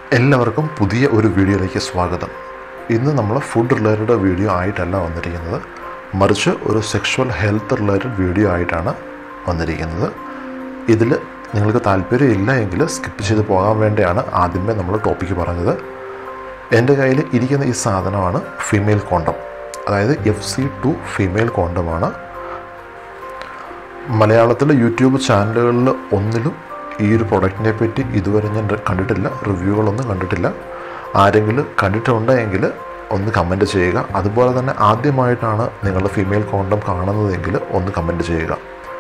എല്ലാവർക്കും പുതിയ ഒരു വീഡിയോയിലേക്ക് സ്വാഗതം ഇന്ന് നമ്മൾ ഫുഡ് റിലേറ്റഡ് വീഡിയോ ആയിട്ടല്ല വന്നിരിക്കുന്നത് മറിച്ച് ഒരു സെക്ഷുവൽ ഹെൽത്ത് റിലേറ്റഡ് വീഡിയോ ആയിട്ടാണ് വന്നിരിക്കുന്നത് ഇതിൽ നിങ്ങൾക്ക് താല്പര്യമില്ല എങ്കിൽ സ്കിപ്പ് ചെയ്ത് പോകാൻ വേണ്ടിയാണ് ആദ്യമേ നമ്മൾ ടോപ്പിക്ക് പറഞ്ഞത് എൻ്റെ കയ്യിൽ ഇരിക്കുന്ന ഈ സാധനമാണ് ഫീമെയിൽ കോണ്ടം അതായത് എഫ് സി ടു ഫീമെയിൽ കോണ്ടമാണ് മലയാളത്തിലെ യൂട്യൂബ് ചാനലുകളിൽ ഒന്നിലും ഈ ഒരു പ്രൊഡക്റ്റിനെ പറ്റി ഇതുവരെ ഞാൻ കണ്ടിട്ടില്ല റിവ്യൂകളൊന്നും കണ്ടിട്ടില്ല ആരെങ്കിലും കണ്ടിട്ടുണ്ടെങ്കിൽ ഒന്ന് കമൻറ്റ് ചെയ്യുക അതുപോലെ തന്നെ ആദ്യമായിട്ടാണ് നിങ്ങൾ ഫീമെയിൽ കോണ്ടം കാണുന്നതെങ്കിൽ ഒന്ന് കമൻറ്റ് ചെയ്യുക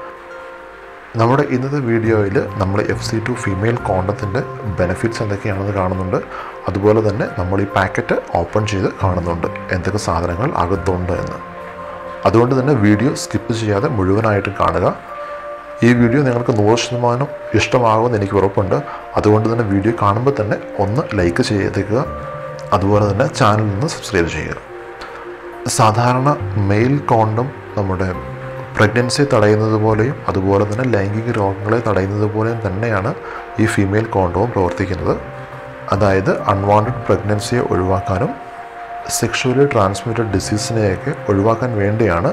നമ്മുടെ ഇന്നത്തെ വീഡിയോയിൽ നമ്മൾ എഫ് സി ടു ഫീമെയിൽ കോണ്ടത്തിൻ്റെ ബെനിഫിറ്റ്സ് എന്തൊക്കെയാണെന്ന് കാണുന്നുണ്ട് അതുപോലെ തന്നെ നമ്മൾ ഈ പാക്കറ്റ് ഓപ്പൺ ചെയ്ത് കാണുന്നുണ്ട് എന്തൊക്കെ സാധനങ്ങൾ അകത്തുണ്ട് എന്ന് അതുകൊണ്ട് തന്നെ വീഡിയോ സ്കിപ്പ് ചെയ്യാതെ മുഴുവനായിട്ടും കാണുക ഈ വീഡിയോ നിങ്ങൾക്ക് നൂറ് ശതമാനം ഇഷ്ടമാകുമെന്ന് എനിക്ക് ഉറപ്പുണ്ട് അതുകൊണ്ട് തന്നെ വീഡിയോ കാണുമ്പോൾ തന്നെ ഒന്ന് ലൈക്ക് ചെയ്തേക്കുക അതുപോലെ തന്നെ ചാനൽ നിന്ന് സബ്സ്ക്രൈബ് ചെയ്യുക സാധാരണ മെയിൽ കോണ്ടം നമ്മുടെ പ്രഗ്നൻസി തടയുന്നത് പോലെയും അതുപോലെ തന്നെ ലൈംഗിക രോഗങ്ങളെ തടയുന്നത് പോലെയും തന്നെയാണ് ഈ ഫീമെയിൽ കോണ്ടവും പ്രവർത്തിക്കുന്നത് അതായത് അൺവാണ്ടഡ് പ്രഗ്നൻസിയെ ഒഴിവാക്കാനും സെക്ഷുവലി ട്രാൻസ്മിറ്റഡ് ഡിസീസിനെയൊക്കെ ഒഴിവാക്കാൻ വേണ്ടിയാണ്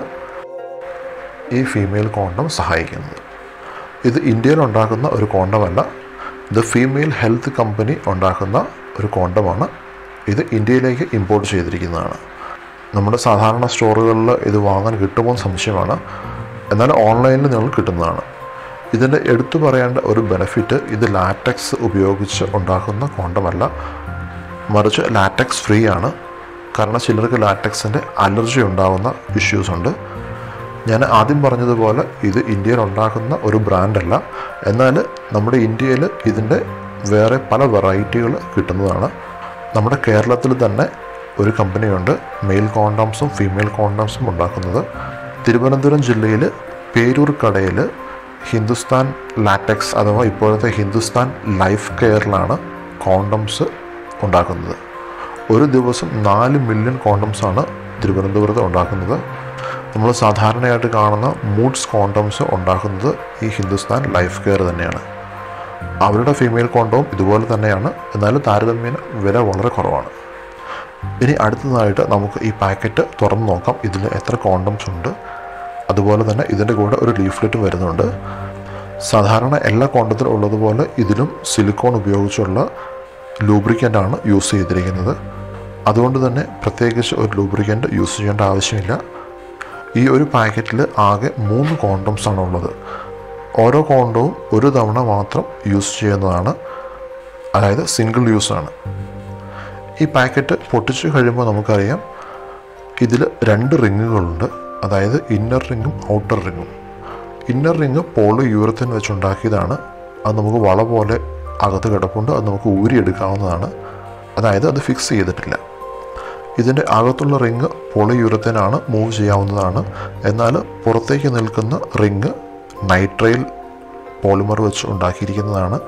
ഈ ഫീമെയിൽ കോണ്ടം സഹായിക്കുന്നത് ഇത് ഇന്ത്യയിൽ ഉണ്ടാക്കുന്ന ഒരു കോണ്ടമല്ല ഇത് ഫീമെയിൽ ഹെൽത്ത് കമ്പനി ഉണ്ടാക്കുന്ന ഒരു കോണ്ടമാണ് ഇത് ഇന്ത്യയിലേക്ക് ഇമ്പോർട്ട് ചെയ്തിരിക്കുന്നതാണ് നമ്മുടെ സാധാരണ സ്റ്റോറുകളിൽ ഇത് വാങ്ങാൻ കിട്ടുമോ എന്ന് സംശയമാണ് എന്നാൽ ഓൺലൈനിൽ നിങ്ങൾ കിട്ടുന്നതാണ് ഇതിൻ്റെ എടുത്തു പറയേണ്ട ഒരു ബെനിഫിറ്റ് ഇത് ലാറ്റക്സ് ഉപയോഗിച്ച് ഉണ്ടാക്കുന്ന കോണ്ടമല്ല മറിച്ച് ലാറ്റക്സ് ഫ്രീ ആണ് കാരണം ചിലർക്ക് ലാറ്റക്സിൻ്റെ അലർജി ഉണ്ടാകുന്ന ഇഷ്യൂസ് ഉണ്ട് ഞാൻ ആദ്യം പറഞ്ഞതുപോലെ ഇത് ഇന്ത്യയിൽ ഉണ്ടാക്കുന്ന ഒരു ബ്രാൻഡല്ല എന്നാൽ നമ്മുടെ ഇന്ത്യയിൽ ഇതിൻ്റെ വേറെ പല വെറൈറ്റികൾ കിട്ടുന്നതാണ് നമ്മുടെ കേരളത്തിൽ തന്നെ ഒരു കമ്പനിയുണ്ട് മെയിൽ കോണ്ടംസും ഫീമെയിൽ കോണ്ടംസും ഉണ്ടാക്കുന്നത് തിരുവനന്തപുരം ജില്ലയിൽ പേരൂർ കടയിൽ ഹിന്ദുസ്ഥാൻ ലാറ്റക്സ് അഥവാ ഇപ്പോഴത്തെ ഹിന്ദുസ്ഥാൻ ലൈഫ് കെയറിലാണ് കോണ്ടംസ് ഉണ്ടാക്കുന്നത് ഒരു ദിവസം നാല് മില്യൺ കോണ്ടംസാണ് തിരുവനന്തപുരത്ത് ഉണ്ടാക്കുന്നത് നമ്മൾ സാധാരണയായിട്ട് കാണുന്ന മൂഡ്സ് കോണ്ടംസ് ഉണ്ടാക്കുന്നത് ഈ ഹിന്ദുസ്ഥാൻ ലൈഫ് കെയർ തന്നെയാണ് അവരുടെ ഫീമെയിൽ കോണ്ടവും ഇതുപോലെ തന്നെയാണ് എന്നാലും താരതമ്യേന വില വളരെ കുറവാണ് ഇനി അടുത്തതായിട്ട് നമുക്ക് ഈ പാക്കറ്റ് തുറന്ന് നോക്കാം ഇതിൽ എത്ര കോണ്ടംസ് ഉണ്ട് അതുപോലെ തന്നെ ഇതിൻ്റെ കൂടെ ഒരു ലീഫ്ലെറ്റ് വരുന്നുണ്ട് സാധാരണ എല്ലാ കോണ്ടത്തിലും ഉള്ളതുപോലെ ഇതിലും സിലിക്കോൺ ഉപയോഗിച്ചുള്ള ലൂബ്രിക്കൻ്റ് ആണ് യൂസ് ചെയ്തിരിക്കുന്നത് അതുകൊണ്ട് തന്നെ പ്രത്യേകിച്ച് ഒരു ലൂബ്രിക്കൻ്റ് യൂസ് ചെയ്യേണ്ട ആവശ്യമില്ല ഈ ഒരു പാക്കറ്റിൽ ആകെ മൂന്ന് കോണ്ടംസ് ആണ് ഉള്ളത് ഓരോ കോണ്ടവും ഒരു തവണ മാത്രം യൂസ് ചെയ്യുന്നതാണ് അതായത് സിംഗിൾ യൂസ് ആണ് ഈ പാക്കറ്റ് പൊട്ടിച്ച് കഴിയുമ്പോൾ നമുക്കറിയാം ഇതിൽ രണ്ട് റിങ്ങുകളുണ്ട് അതായത് ഇന്നർ റിങ്ങും ഔട്ടർ റിങ്ങും ഇന്നർ റിങ് പോളി യൂറത്തിൻ വെച്ചുണ്ടാക്കിയതാണ് അത് നമുക്ക് വള പോലെ അകത്ത് കിടപ്പുണ്ട് അത് നമുക്ക് ഊരിയെടുക്കാവുന്നതാണ് അതായത് അത് ഫിക്സ് ചെയ്തിട്ടില്ല ഇതിൻ്റെ അകത്തുള്ള റിങ് പോളി യൂറത്തിനാണ് മൂവ് ചെയ്യാവുന്നതാണ് എന്നാൽ പുറത്തേക്ക് നിൽക്കുന്ന റിങ് നൈട്രൈൽ പോളിമർ വെച്ച് ഉണ്ടാക്കിയിരിക്കുന്നതാണ്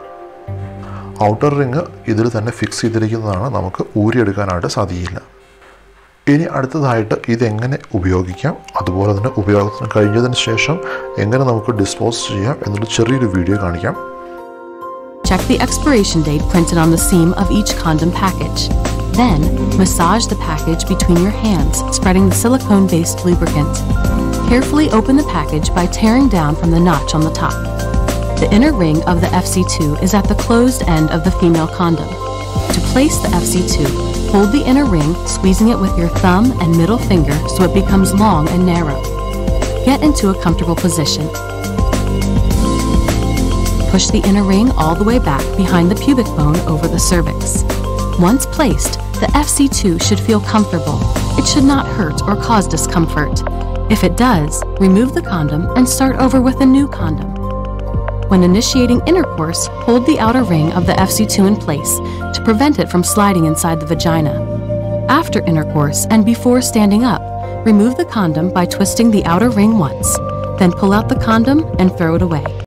ഔട്ടർ റിങ് ഇതിൽ തന്നെ ഫിക്സ് ചെയ്തിരിക്കുന്നതാണ് നമുക്ക് ഊരിയെടുക്കാനായിട്ട് സാധിക്കില്ല ഇനി അടുത്തതായിട്ട് ഇതെങ്ങനെ ഉപയോഗിക്കാം അതുപോലെ തന്നെ ഉപയോഗത്തിന് കഴിഞ്ഞതിന് ശേഷം എങ്ങനെ നമുക്ക് ഡിസ്പോസ് ചെയ്യാം എന്നൊരു ചെറിയൊരു വീഡിയോ കാണിക്കാം Check the expiration date printed on the seam of each condom package. Then, massage the package between your hands, spreading the silicone based lubricant. Carefully open the package by tearing down from the notch on the top. The inner ring of the FC2 is at the closed end of the female condom. To place the FC2, hold the inner ring, squeezing it with your thumb and middle finger so it becomes long and narrow. Get into a comfortable position. Push the inner ring all the way back behind the pubic bone over the cervix. Once placed, the FC2 should feel comfortable. It should not hurt or cause discomfort. If it does, remove the condom and start over with a new condom. When initiating intercourse, hold the outer ring of the FC2 in place to prevent it from sliding inside the vagina. After intercourse and before standing up, remove the condom by twisting the outer ring once, then pull out the condom and throw it away.